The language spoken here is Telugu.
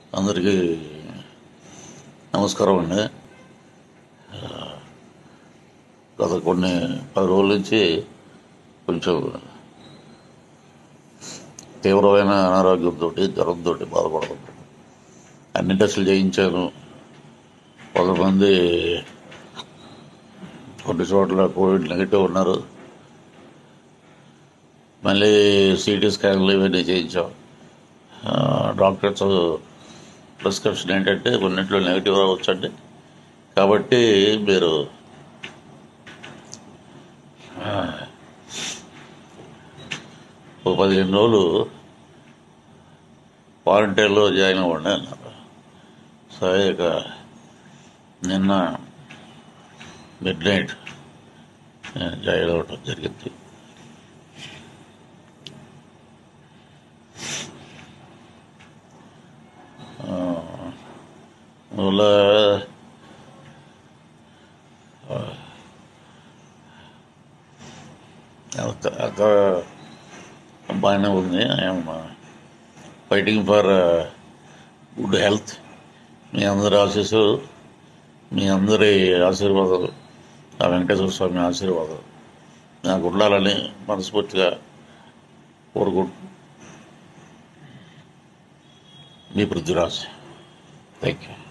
అందరికీ నమస్కారం అండి గత కొన్ని పది రోజుల నుంచి కొంచెం తీవ్రమైన అనారోగ్యంతో జ్వరంతో బాధపడుతున్నాను అన్ని టెస్టులు చేయించాను కొంతమంది కొన్ని చోట్ల కోవిడ్ నెగిటివ్ ఉన్నారు మళ్ళీ సిటీ స్కాన్లు ఇవన్నీ చేయించాం ఆ, డాక్టర్స్ ప్రిస్క్రిప్షన్ ఏంటంటే కొన్నింటిలో నెగిటివ్ రావచ్చండి కాబట్టి మీరు ఆ, ఒక పదిహేను రోజులు క్వారంటైన్లో జాయిన్ అవ్వండి అన్నారు సరే ఇక నిన్న మిడ్ నైట్ జాయిన్ అవ్వటం జరిగింది వల్ల అంత అంత బాగానే ఉంది I'm fighting for good health మీ అందరి ఆశీస్సు మీ అందరి ఆశీర్వాదాలు ఆ వెంకటేశ్వర స్వామి ఆశీర్వాదాలు నాకు ఉండాలని మనస్ఫూర్తిగా కోరుకుంటూ మీ పృథ్వీరాజ్ థ్యాంక్ యూ